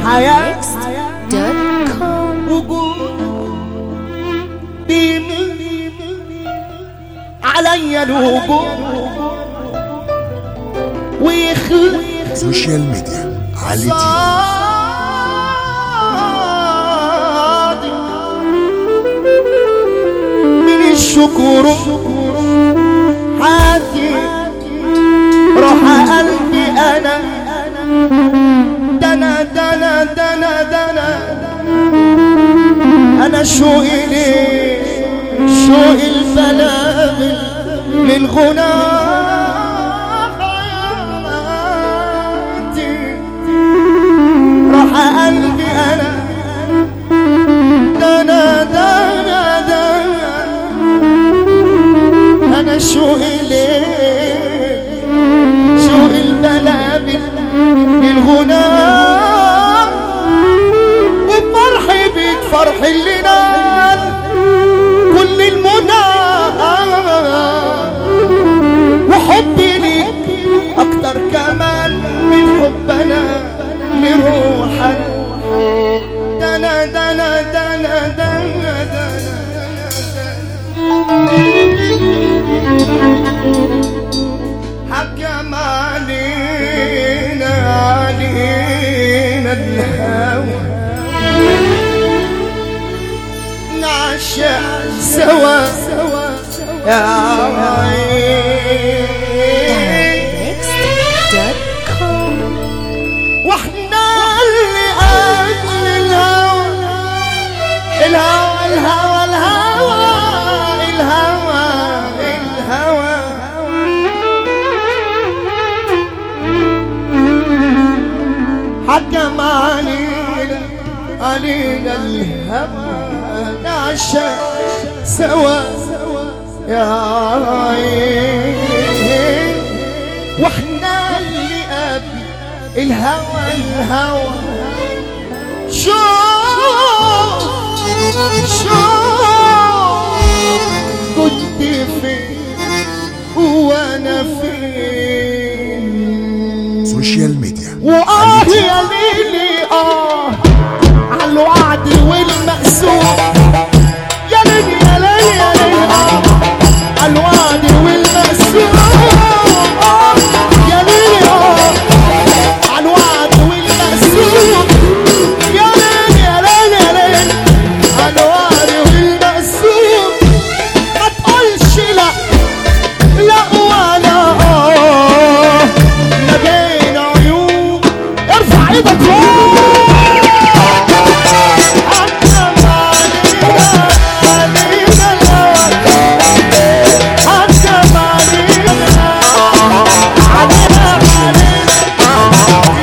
حياة دوت كوم وجود بيمن عليا الوجود ويخلق سوشيال ميديا علي تي صادق من الشكر حاتي روح قلبي انا دنا دنا دنا دنا انا شوقي ليه شوقي البلابل من غناحاتي راح قلبي انا دنا دنا دنا انا شوقي ليه شوقي البلابل من غناح وفرحي بيك فرح اللي نال كل المنى وحبي ليك اكتر كمان من حبنا لروحك دنا دنا دنا دنا دنا حكم علينا علينا الهوى نعشق سوا يا عين دوت كوم واحنا اللي اجل الهوى الهوى الهوى الهوى الهوى الهوى حكم علينا علينا الهوى نعشق سوا يا عين واحنا اللي قبل الهوى الهوى شوف شوف كنت فين وانا فين سوشيال ميديا وآه يا ليلي آه على الوعد والمقسوم يا ليلي يا ليلي يا ليلي آه على الوعد والمقسوم آه يا ليلي آه على الوعد والمقسوم يا ليلي يا ليلي يا ليلي على الوعد والمقسوم ما تقولش لا لا ولا آه ما بين عيون ارفع ايدك فوق حكم علينا علينا الهوى حكم علينا علينا علينا